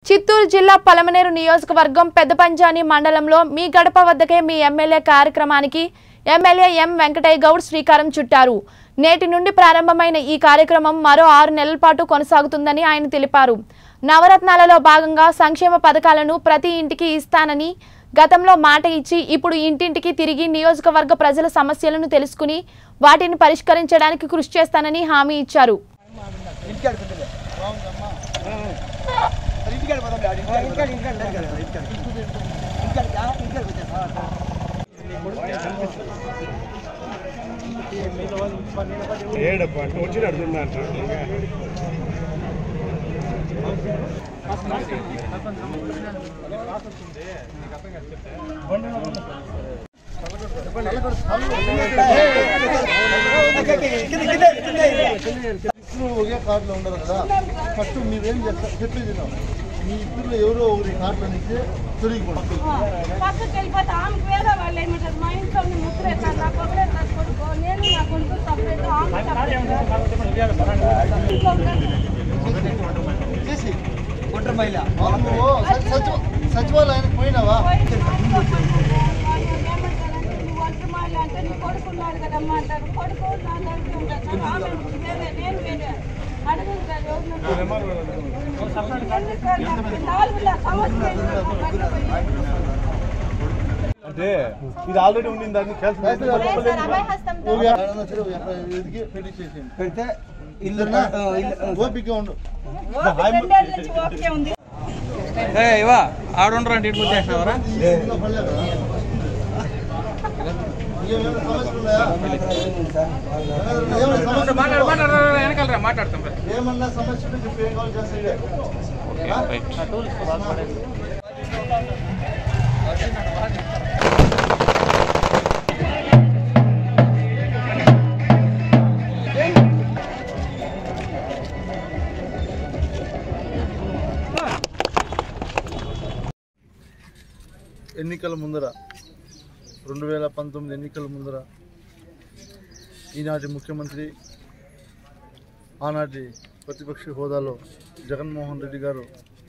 చిత్తూరు జిల్లా పలమనేరు నియోజకవర్గం పెద్దపంచాని మండలంలో మీ గడప వద్దకే మీ ఎమ్మెల్యే కార్యక్రమానికి ఎమ్మెల్యే ఎం వెంకటయ్య గౌడ్ శ్రీకారం చుట్టారు నేటి నుండి ప్రారంభమైన ఈ కార్యక్రమం మరో ఆరు నెలల పాటు కొనసాగుతుందని ఆయన తెలిపారు నవరత్నాలలో భాగంగా సంక్షేమ పథకాలను ప్రతి ఇంటికి ఇస్తానని గతంలో మాట ఇచ్చి ఇప్పుడు ఇంటింటికి తిరిగి నియోజకవర్గ ప్రజల సమస్యలను తెలుసుకుని వాటిని పరిష్కరించడానికి కృషి చేస్తానని హామీ ఇచ్చారు ఇంటికాడ పెట్టలే మరి ఇంటికాడ పోదాం డాడీ ఇంటికాడ ఇంటికాడ ఇంటికాడ ఇంటికాడ ఇంటికాడ ఇంటికాడ పెట్టాను ఏడప్ప అంటే వచ్చి అడుగుతున్నారు ఇద్దరు ఒకే కార్డులో ఉండరు కదా ఫస్ట్ మీరేం చేస్తారు చెప్పేది విన్నాం. మీ ఇద్దరు ఎవరో ఒకరి కార్డులో నుంచి తొలగిపోండి పక్కకి వెళ్ళిపోతే ఆమెకు వేరే వాళ్ళు ఏమంటారు మా ఇంట్లో ఉంది ముగ్గురు ఎట్లా నా కొడుకు ఎట్లా కొడుకో నేను నా కొడుకు సపరేట్ ఆమె సపరేట్ చేసి ఒంటరి మహిళ నువ్వు సచి- సచివ సచివాలయానికి పోయినావా అంటే నీ కొడుకు ఉన్నాడు కదమ్మా అంటారు కొడుకు నా దగ్గర ఉంటాడు ఆమె వేరే నేను వేరే అడుగురు కదా నాలుగు సంవత్సరం అంటే ఇది ఆల్రెడీ ఉండింది దాన్ని క్యాన్సిల్ ఎదిగి పెళ్లి చేసేయండి పెడితే ఇల్లు ఇద్దరునా? ఆ, ఇల్లు ఆ, ఓపికగా ఉండు రెండేళ్ళ నుంచి ఓకే ఉంది ఇవా ఆడుండ్రండి ఇంటికి వచ్చేసినావరా ఇంకా పడలే కదా? ఇంకేమైనా సమస్యలు ఉన్నాయా? ఏమైనా సమస్యలు మాట్లాడు ఉన్నాయా? మాట్లాడు వెనకాలరా మాట్లాడతాం రా. ఏమన్నా సమస్యలు చెప్పి ఏం కావాలి చేస్తే ఇదే. ఓకేనా? ఎన్నికల ముందర రెండు వేల పంతొమ్మిది ఎన్నికల ముందర ఈనాటి ముఖ్యమంత్రి ఆనాటి ప్రతిపక్ష హోదాలో జగన్మోహన్ రెడ్డి గారు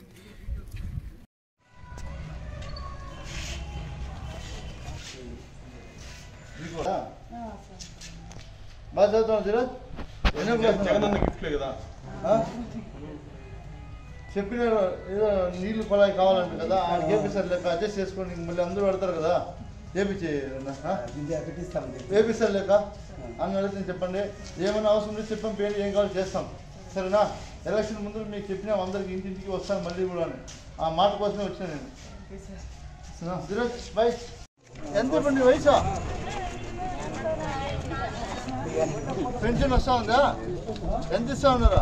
బాగా చదువుతున్నావు ధీరజ్ ఎన్నో క్లాస్ జగనన్న గిఫ్ట్లే కదా ఆ? చెప్పినారు ఏదో నీళ్లు పడాయి కావాలంట కదా ఆడికి ఏపిస్తారు లెక్క అడ్జస్ట్ చేసుకొని ఇంక మళ్ళీ అందరూ పడతారు కదా ఏపిచ్చి ఇది పెట్టిస్తాం వేపిస్తారు లెక్క అని అడిగితే చెప్పండి ఏమైనా అవసరం ఉంటే చెప్పాం పేరు ఏం కావాలో చేస్తాం సరేనా ఎలక్షన్ ముందు మీకు చెప్పినాం అందరికి ఇంటింటికి వస్తాను మళ్ళీ కూడా అని. ఆ మాట కోసమే వచ్చినా నేను సరేనా? ధీరజ్ బాయ్ ఎంత ఇవ్వండి వయసు పెన్షన్ వస్తా ఉందా ఎంత ఇస్తా ఉన్నారా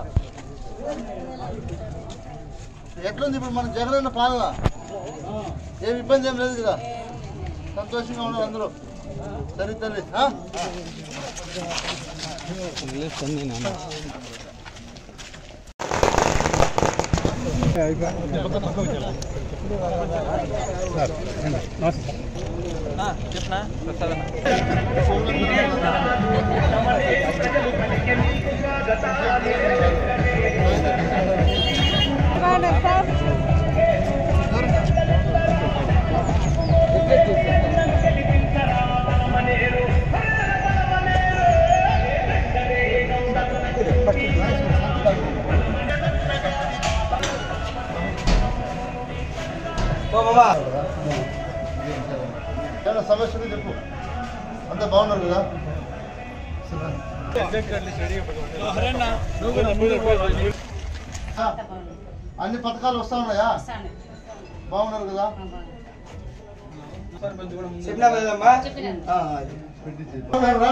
ఎట్లుంది ఇప్పుడు మన జగనన్న పాలన ఏమి ఇబ్బంది ఏం లేదు కదా సంతోషంగా ఉన్నారు అందరూ సరే తల్లి ఆ? చెప్పనా ప్రసాద్ ఓ బాబా ఏమైనా సమస్య ఉంటే చెప్పు అంతా బాగున్నారు కదా ఆ, అన్ని పథకాలు వస్తా ఉన్నాయా బాగున్నారు కదా చెప్పినా కదమ్మా ఆ, అది. బాగున్నారా?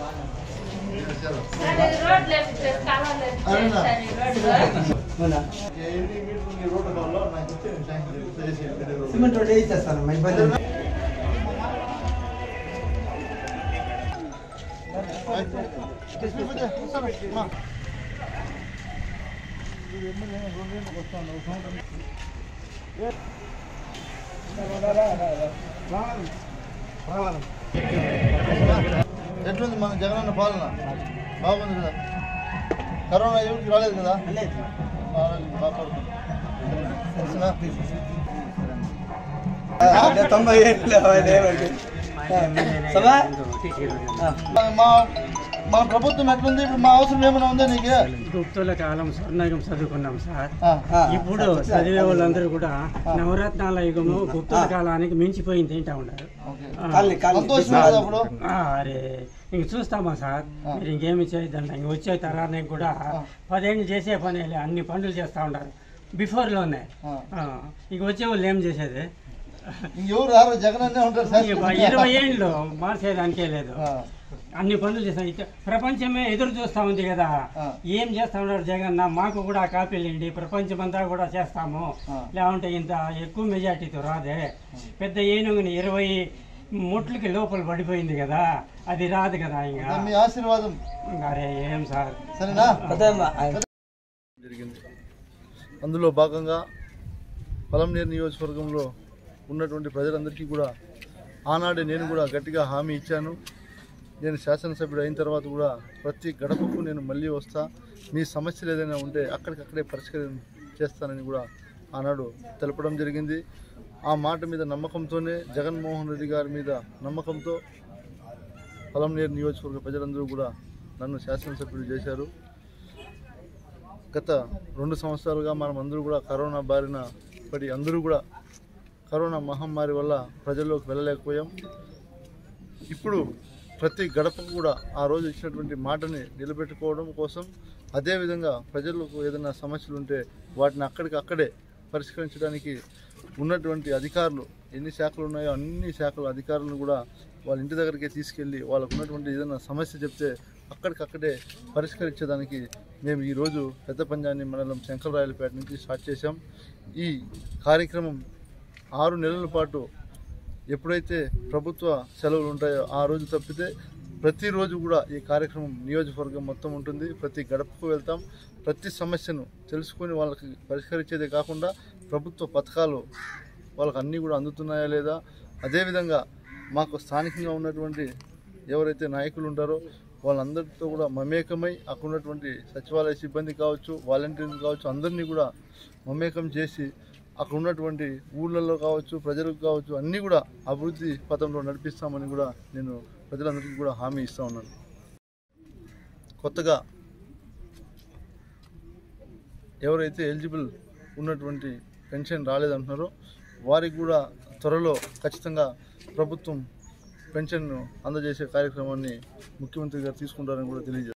అవునా? ఎన్ని మీటర్లు మీ రోడ్డు కావాలో నాకు ఇస్తే నేను శాంక్షన్ చేసి చేసి సిమెంట్ రోడ్ వేయిచ్చేస్తానమ్మా ఇబ్బంది లేదు. ఎట్లుంది మన జగనన్న పాలన బాగుంది కదా కరోనా ఎవరికి రాలేదు కదా లేదు. బాగా కాపాడుతుంది తెలిసినా తొంభై ఏళ్ళు సభా మా మా ప్రభుత్వం ఎట్లుంది ఇప్పుడు మా అవసరం ఏమైనా ఉందా నీకు గుప్తుల కాలం స్వర్ణయుగం చదువుకున్నాం సార్ ఆ, ఇప్పుడు చదివే వాళ్ళందరూ కూడా నవరత్నాల యుగము గుప్తుల కాలానికి మించిపోయింది తింటా ఉన్నారు ఓకే. ఆ, సంతోషం కదా అప్పుడు ఆ, అరే ఇంక చూస్తామా సార్ మీరు ఇంకేమి చేయొద్దంట ఇంక వచ్చే తరానికి కూడా పదేళ్ళు చేసే పని అన్ని పనులు చేస్తూ ఉంటారు బిఫోర్లోనే ఆ. ఇంక వచ్చే వాళ్ళు ఏం చేసేది ఇంకెవరు రారు జగన్ అనే ఉంటారు ఇంక శాశ్వతంగా. ఇరవై ఏళ్ళు మార్చేదానికే లేదు ఆ, అన్ని పనులు చేస్తాం ఇక ప్రపంచమే ఎదురు చూస్తా ఉంది కదా ఆ. ఏం చేస్తా ఉన్నారు జగన్ మాకు కూడా కాపీలు ఇండి ప్రపంచం అంతా కూడా చేస్తాము ఆ. లేకుంటే ఇంత ఎక్కువ మెజార్టీతో రాదే పెద్ద ఏనుగుని ఇరవై ముట్లకి లోపల పడిపోయింది కదా అది రాదు కదా ఇంకా మీ ఆశీర్వాదం ఇంకా అరే ఏం సార్ సరేనా ఆయన జరిగింది అందులో భాగంగా పొలంనేరు నియోజకవర్గంలో ఉన్నటువంటి ప్రజలందరికీ కూడా ఆనాడే నేను కూడా గట్టిగా హామీ ఇచ్చాను నేను శాసనసభ్యుడు అయిన తర్వాత కూడా ప్రతి గడపకు నేను మళ్ళీ వస్తా మీ సమస్యలు ఏదైనా ఉంటే అక్కడికక్కడే పరిష్కారం చేస్తానని కూడా ఆనాడు తెలపడం జరిగింది ఆ మాట మీద నమ్మకంతోనే జగన్మోహన్ రెడ్డి గారి మీద నమ్మకంతో పొలంనేరు నియోజకవర్గ ప్రజలందరూ కూడా నన్ను శాసనసభ్యుడు చేశారు గత రెండు సంవత్సరాలుగా మనం అందరూ కూడా కరోనా బారిన పడి అందరూ కూడా కరోనా మహమ్మారి వల్ల ప్రజల్లోకి వెళ్ళలేకపోయాం ఇప్పుడు ప్రతి గడపకు కూడా ఆ రోజు ఇచ్చినటువంటి మాటని నిలబెట్టుకోవడం కోసం అదేవిధంగా ప్రజలకు ఏదైనా సమస్యలు ఉంటే వాటిని అక్కడికి అక్కడే పరిష్కరించడానికి ఉన్నటువంటి అధికారులు ఎన్ని శాఖలు ఉన్నాయో అన్ని శాఖల అధికారులను కూడా వాళ్ళ ఇంటి దగ్గరికి తీసుకెళ్ళి వాళ్ళకు ఉన్నటువంటి ఏదైనా సమస్య చెప్తే అక్కడికక్కడే పరిష్కరించడానికి మేము ఈరోజు పెద్ద పంజాని మండలం శంకరరాయలపేట నుంచి స్టార్ట్ చేశాం ఈ కార్యక్రమం ఆరు నెలల పాటు ఎప్పుడైతే ప్రభుత్వ సెలవులు ఉంటాయో ఆ రోజు తప్పితే ప్రతిరోజు కూడా ఈ కార్యక్రమం నియోజకవర్గం మొత్తం ఉంటుంది ప్రతి గడపకు వెళ్తాం ప్రతి సమస్యను తెలుసుకొని వాళ్ళకి పరిష్కరించేదే కాకుండా ప్రభుత్వ పథకాలు వాళ్ళకి అన్నీ కూడా అందుతున్నాయా లేదా అదేవిధంగా మాకు స్థానికంగా ఉన్నటువంటి ఎవరైతే నాయకులు ఉంటారో వాళ్ళందరితో కూడా మమేకమై అక్కడ ఉన్నటువంటి సచివాలయ సిబ్బంది కావచ్చు వాలంటీర్లు కావచ్చు అందరినీ కూడా మమేకం చేసి అక్కడ ఉన్నటువంటి ఊళ్ళల్లో కావచ్చు ప్రజలకు కావచ్చు అన్నీ కూడా అభివృద్ధి పథంలో నడిపిస్తామని కూడా నేను ప్రజలందరికీ కూడా హామీ ఇస్తా ఉన్నాను కొత్తగా ఎవరైతే ఎలిజిబుల్ ఉన్నటువంటి పెన్షన్ రాలేదంటున్నారో వారికి కూడా త్వరలో ఖచ్చితంగా ప్రభుత్వం పెన్షన్ను అందజేసే కార్యక్రమాన్ని ముఖ్యమంత్రి గారు తీసుకుంటారని కూడా తెలియజేస్తారు